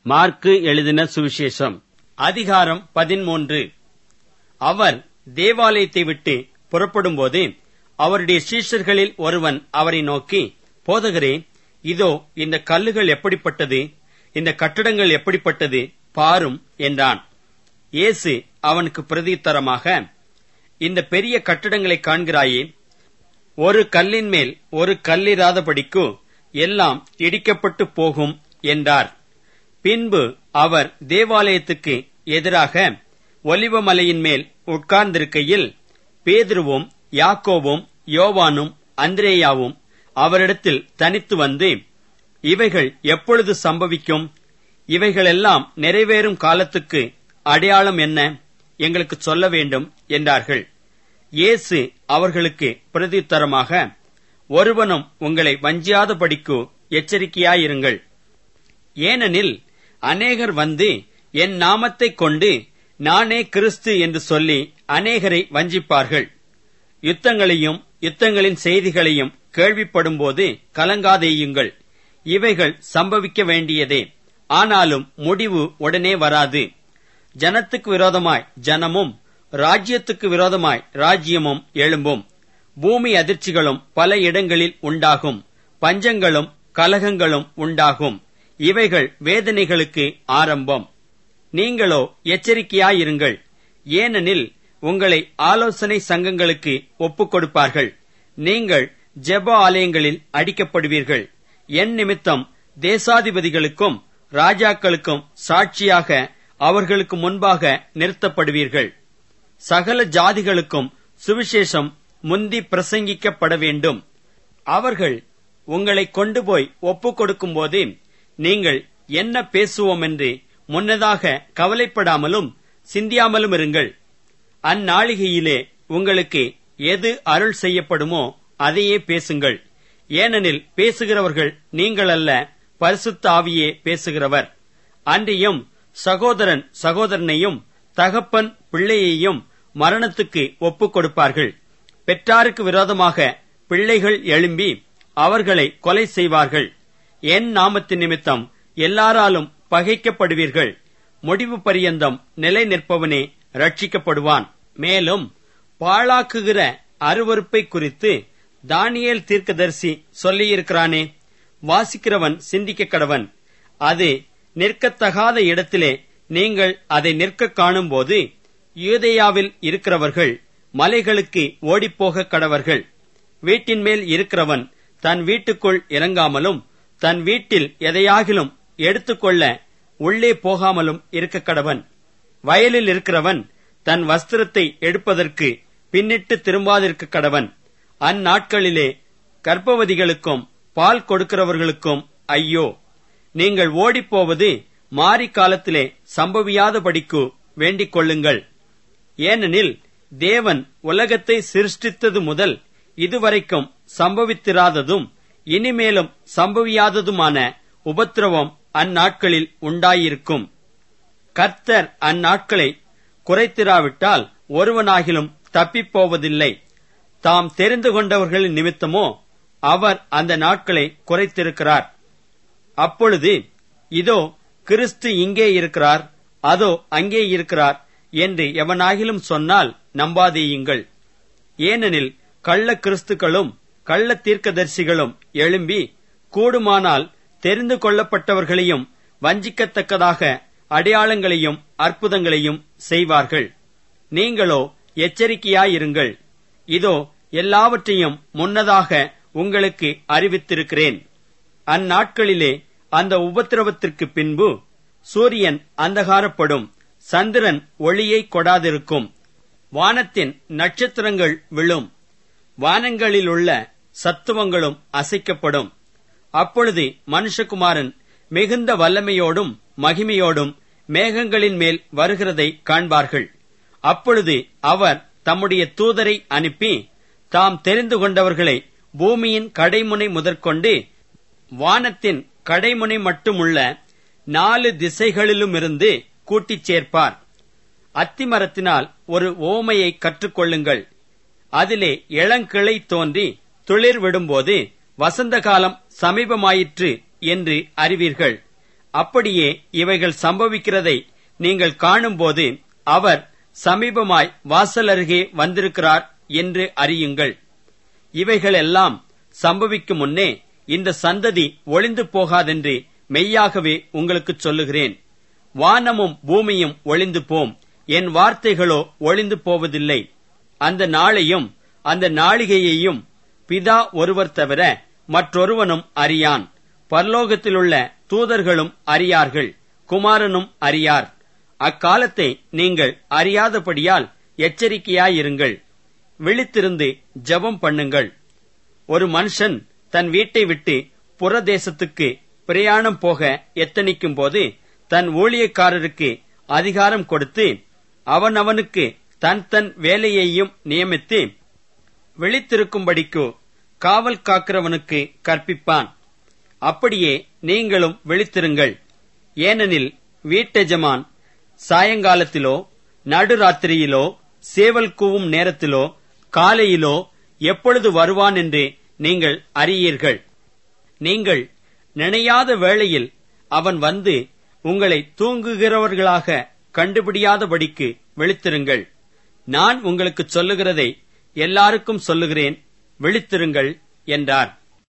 mark எழுதின சுவிசேஷம் அதிகாரம் பதிமூன்று அவர் தேவாலயத்தை விட்டு புறப்படும்போது அவருடைய சீஷர்களில் ஒருவன் அவரை நோக்கி போதகரே இதோ இந்த கல்லுகள் எப்படிப்பட்டது இந்த கட்டடங்கள் எப்படிப்பட்டது பாரும் என்றான் இயேசு அவனுக்கு பிரதித்தரமாக இந்த பெரிய கட்டடங்களை காண்கிறாயே ஒரு கல்லின் மேல் ஒரு கல்லிராதபடிக்கு எல்லாம் இடிக்கப்பட்டு போகும் என்றார் பின்பு அவர் தேவாலயத்துக்கு எதிராக ஒலிவமலையின் மேல் உட்கார்ந்திருக்கையில் பேதுருவும் யாக்கோவும் யோவானும் அந்திரேயாவும் அவரிடத்தில் தனித்து வந்து இவைகள் எப்பொழுது சம்பவிக்கும் இவைகளெல்லாம் நிறைவேறும் காலத்துக்கு அடையாளம் என்ன எங்களுக்கு சொல்ல வேண்டும் என்றார்கள் இயேசு அவர்களுக்கு பிரதித்தரமாக ஒருவனும் உங்களை வஞ்சியாதபடிக்கு எச்சரிக்கையாயிருங்கள் ஏனெனில் அநேகர் வந்து என் நாமத்தைக் கொண்டு நானே கிறிஸ்து என்று சொல்லி அநேகரை வஞ்சிப்பார்கள் யுத்தங்களையும் யுத்தங்களின் செய்திகளையும் கேள்விப்படும்போது கலங்காதேயுங்கள் இவைகள் சம்பவிக்க வேண்டியதே ஆனாலும் முடிவு உடனே வராது ஜனத்துக்கு விரோதமாய் ஜனமும் ராஜ்யத்துக்கு விரோதமாய் ராஜ்யமும் எழும்பும் பூமி அதிர்ச்சிகளும் பல இடங்களில் உண்டாகும் பஞ்சங்களும் கலகங்களும் உண்டாகும் இவைகள் வேதனைகளுக்கு ஆரம்பம் நீங்களோ எச்சரிக்கையாயிருங்கள் ஏனெனில் உங்களை ஆலோசனை சங்கங்களுக்கு ஒப்புக் கொடுப்பார்கள் நீங்கள் ஜெப ஆலயங்களில் அடிக்கப்படுவீர்கள் என் நிமித்தம் தேசாதிபதிகளுக்கும் ராஜாக்களுக்கும் சாட்சியாக அவர்களுக்கு முன்பாக நிறுத்தப்படுவீர்கள் சகல ஜாதிகளுக்கும் சுவிசேஷம் முந்தி பிரசங்கிக்கப்பட வேண்டும் அவர்கள் உங்களை கொண்டு போய் ஒப்புக் கொடுக்கும்போது நீங்கள் என்ன பேசுவோம் என்று முன்னதாக கவலைப்படாமலும் சிந்தியாமலும் இருங்கள் அந்நாளிகையிலே உங்களுக்கு எது அருள் செய்யப்படுமோ அதையே பேசுங்கள் ஏனெனில் பேசுகிறவர்கள் நீங்கள் அல்ல பரிசுத்த ஆவியே பேசுகிறவர் அன்றியும் சகோதரன் சகோதரனையும் தகப்பன் பிள்ளையையும் மரணத்துக்கு ஒப்புக் கொடுப்பார்கள் பெற்றாருக்கு விரோதமாக பிள்ளைகள் எழும்பி அவர்களை கொலை செய்வார்கள் என் நாமத்தின் நிமித்தம் எல்லாராலும் பகைக்கப்படுவீர்கள் முடிவு பரியந்தம் நிலை நிற்பவனே ரட்சிக்கப்படுவான் மேலும் பாழாக்குகிற அருவறுப்பை குறித்து தானியேல் தீர்க்கதரிசி சொல்லியிருக்கிறானே வாசிக்கிறவன் சிந்திக்க கடவன் அது நிற்கத்தகாத இடத்திலே நீங்கள் அதை நிற்க காணும்போது யூதேயாவில் இருக்கிறவர்கள் மலைகளுக்கு ஓடிப்போக கடவர்கள் வீட்டின் மேல் இருக்கிறவன் தன் வீட்டுக்குள் இறங்காமலும் தன் வீட்டில் எதையாகிலும் எடுத்துக்கொள்ள உள்ளே போகாமலும் இருக்க கடவன் வயலில் இருக்கிறவன் தன் வஸ்திரத்தை எடுப்பதற்கு பின்னிட்டு திரும்பாதிருக்க கடவன் அந்நாட்களிலே கர்ப்பவதிகளுக்கும் பால் கொடுக்கிறவர்களுக்கும் ஐயோ நீங்கள் ஓடிப்போவது மாரி காலத்திலே சம்பவியாதபடிக்கு வேண்டிக் கொள்ளுங்கள் ஏனெனில் தேவன் உலகத்தை சிருஷ்டித்தது முதல் இதுவரைக்கும் சம்பவித்திராததும் இனிமேலும் சம்பவியாததுமான உபத்திரவம் அந்நாட்களில் உண்டாயிருக்கும் கர்த்தர் அந்நாட்களை குறைத்திராவிட்டால் ஒருவனாகிலும் தப்பிப்போவதில்லை தாம் தெரிந்து கொண்டவர்களின் நிமித்தமோ அவர் அந்த நாட்களை குறைத்திருக்கிறார் அப்பொழுது இதோ கிறிஸ்து இங்கே இருக்கிறார் அதோ அங்கே இருக்கிறார் என்று எவனாகிலும் சொன்னால் நம்பாதேயுங்கள் ஏனெனில் கள்ள கிறிஸ்துக்களும் கள்ள தீர்க்கதரிசிகளும் எழும்பி கூடுமானால் தெரிந்து கொள்ளப்பட்டவர்களையும் வஞ்சிக்கத்தக்கதாக அடையாளங்களையும் அற்புதங்களையும் செய்வார்கள் நீங்களோ எச்சரிக்கையாயிருங்கள் இதோ எல்லாவற்றையும் முன்னதாக உங்களுக்கு அறிவித்திருக்கிறேன் அந்நாட்களிலே அந்த உபத்திரவத்திற்கு பின்பு சூரியன் அந்தகாரப்படும் சந்திரன் ஒளியை கொடாதிருக்கும் வானத்தின் நட்சத்திரங்கள் விழும் வானங்களிலுள்ள சத்துவங்களும் அசைக்கப்படும் அப்பொழுது மனுஷகுமாரன் மிகுந்த வல்லமையோடும் மகிமையோடும் மேகங்களின் மேல் வருகிறதை காண்பார்கள் அப்பொழுது அவர் தம்முடைய தூதரை அனுப்பி தாம் தெரிந்து கொண்டவர்களை பூமியின் கடைமுனை முதற்கொண்டு வானத்தின் கடைமுனை மட்டுமுள்ள நாலு திசைகளிலுமிருந்து கூட்டிச் சேர்ப்பார் அத்திமரத்தினால் ஒரு ஓமையை கற்றுக்கொள்ளுங்கள் அதிலே இளங்கிளை தோன்றி துளிர் விடும்போது வசந்த காலம் சமீபமாயிற்று என்று அறிவீர்கள் அப்படியே இவைகள் சம்பவிக்கிறதை நீங்கள் காணும்போது அவர் சமீபமாய் வாசல் அருகே வந்திருக்கிறார் என்று அறியுங்கள் இவைகளெல்லாம் சம்பவிக்கும் முன்னே இந்த சந்ததி ஒளிந்து போகாதென்று மெய்யாகவே உங்களுக்குச் சொல்லுகிறேன் வானமும் பூமியும் ஒளிந்து போம் என் வார்த்தைகளோ ஒளிந்து போவதில்லை அந்த நாளையும் அந்த நாளிகையையும் பிதா ஒருவர் தவிர மற்றொருவனும் அறியான் பரலோகத்திலுள்ள தூதர்களும் அறியார்கள் குமாரனும் அறியார் அக்காலத்தை நீங்கள் அறியாதபடியால் எச்சரிக்கையாயிருங்கள் விழித்திருந்து ஜெபம் பண்ணுங்கள் ஒரு மனுஷன் தன் வீட்டை விட்டு புறதேசத்துக்கு பிரயாணம் போக எத்தனிக்கும் போது தன் ஊழியக்காரருக்கு அதிகாரம் கொடுத்து அவன் அவனுக்கு தன் தன் வேலையையும் நியமித்து விழித்திருக்கும்படிக்கு காவல் காக்கிறவனுக்கு கற்பிப்பான் அப்படியே நீங்களும் விழித்திருங்கள் ஏனெனில் வீட்டெஜமான் சாயங்காலத்திலோ நடுராத்திரியிலோ சேவல் கூவும் நேரத்திலோ காலையிலோ எப்பொழுது வருவான் என்று நீங்கள் அறியீர்கள் நீங்கள் நினையாத வேளையில் அவன் வந்து உங்களை தூங்குகிறவர்களாக கண்டுபிடியாதபடிக்கு விழித்திருங்கள் நான் உங்களுக்கு சொல்லுகிறதை எல்லாருக்கும் சொல்லுகிறேன் விழித்திருங்கள் என்றார்